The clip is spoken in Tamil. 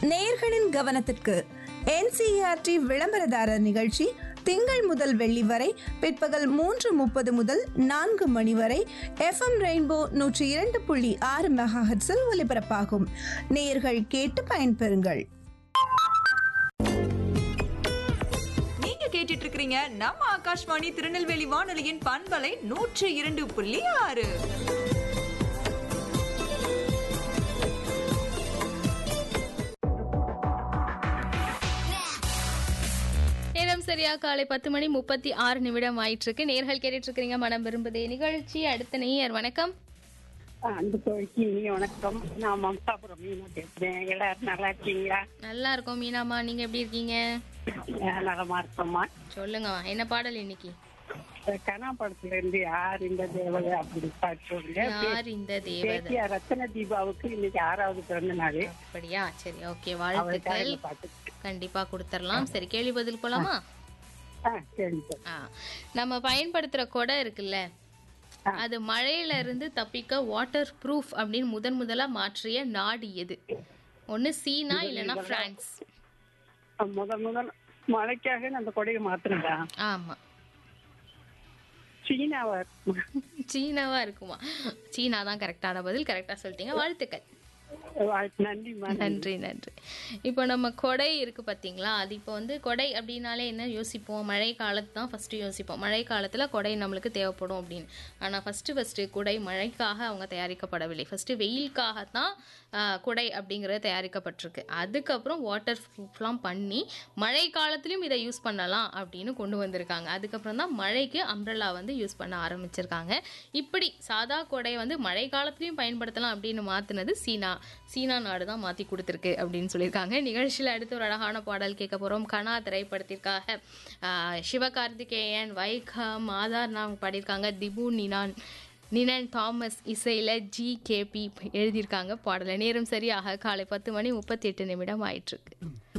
நேயர்களின் கவனத்திற்கு என்சிஆர்டி விளம்பரதாரர் நிகழ்ச்சி திங்கள் முதல் வெள்ளி வரை பிற்பகல் மூன்று முப்பது முதல் நான்கு மணி வரை எஃப்எம் ரெயின்போ நூற்றி இரண்டு புள்ளி ஆறு மெகாஹெட்ஸில் ஒலிபரப்பாகும் நேயர்கள் கேட்டு பயன்பெறுங்கள் நீங்க கேட்டுட்டு இருக்கிறீங்க நம்ம ஆகாஷ்வாணி திருநெல்வேலி வானொலியின் பண்பலை நூற்றி இரண்டு புள்ளி ஆறு நேரம் சரியா காலை பத்து மணி முப்பத்தி ஆறு நிமிடம் ஆயிட்டு இருக்கு நேர்கள் கேட்டுட்டு இருக்கிறீங்க மனம் விரும்புதே நிகழ்ச்சி அடுத்த நேயர் வணக்கம் அன்பு தோழிக்கு இனிய வணக்கம் நான் மம்சாபுரம் மீனா பேசுறேன் எல்லாரும் நல்லா இருக்கீங்களா நல்லா இருக்கோம் மீனாமா நீங்க எப்படி இருக்கீங்க நான் நலமா இருக்கோம்மா சொல்லுங்க என்ன பாடல் இன்னைக்கு கனா படத்துல இருந்து யார் இந்த தேவதை அப்படி பாட்டு சொல்லுங்க யார் இந்த தேவதை பேத்தியா ரத்தன தீபாவுக்கு இன்னைக்கு ஆறாவது பிறந்த நாள் அப்படியா சரி ஓகே அவருக்காக வாழ்த்துக்கள் இந்த பாட்டு கண்டிப்பா கொடுத்துடலாம் சரி கேள்வி பதில் போலாமா ஆ சரி சார் ஆ, நம்ம பயன்படுத்துற கொடை இருக்குல்ல அது மழையில இருந்து தப்பிக்க வாட்டர் ப்ரூஃப் அப்படின்னு முதன் முதலா மாற்றிய நாடு எது ஒன்னு சீனா இல்லைன்னா பிரான்ஸ் முதல் முதல் மழைக்காக நான் அந்த கொடையை மாத்துறதா ஆமா சீனாவா சீனாவா இருக்குமா சீனா தான் கரெக்டான பதில் கரெக்டா சொல்லிட்டீங்க வாழ்த்துக்கள் வாழ்த்து நன்றிம்மா நன்றி நன்றி இப்போ நம்ம கொடை இருக்கு பார்த்தீங்களா அது இப்போ வந்து கொடை அப்படின்னாலே என்ன யோசிப்போம் மழை காலத்து தான் ஃபஸ்ட்டு யோசிப்போம் மழை காலத்தில் கொடை நம்மளுக்கு தேவைப்படும் அப்படின்னு ஆனால் ஃபஸ்ட்டு ஃபஸ்ட்டு குடை மழைக்காக அவங்க தயாரிக்கப்படவில்லை ஃபஸ்ட்டு வெயிலுக்காக தான் ஆஹ், குடை அப்படிங்கிறது தயாரிக்கப்பட்டிருக்கு அதுக்கப்புறம் வாட்டர் ப்ரூஃப்லாம் பண்ணி மழை காலத்துலேயும் இதை யூஸ் பண்ணலாம் அப்படின்னு கொண்டு வந்திருக்காங்க அதுக்கப்புறம் தான் மழைக்கு அம்ப்ரல்லா வந்து யூஸ் பண்ண ஆரம்பிச்சிருக்காங்க இப்படி சாதா கொடை வந்து மழை காலத்துலேயும் பயன்படுத்தலாம் அப்படின்னு மாற்றினது சீனா சீனா நாடு தான் மாற்றி கொடுத்துருக்கு அப்படின்னு சொல்லியிருக்காங்க நிகழ்ச்சியில் அடுத்து ஒரு அழகான பாடல் கேட்க போகிறோம் கனா திரைப்படத்திற்காக ஆஹ், சிவகார்த்திகேயன் வைகம் ஆதார் நாம் பாடியிருக்காங்க திபு நினான் நினன் தாமஸ் இசையில் ஜி கேபி எழுதியிருக்காங்க பாடலை நேரம் சரியாக காலை பத்து மணி முப்பத்தி எட்டு நிமிடம் ஆயிட்டிருக்கு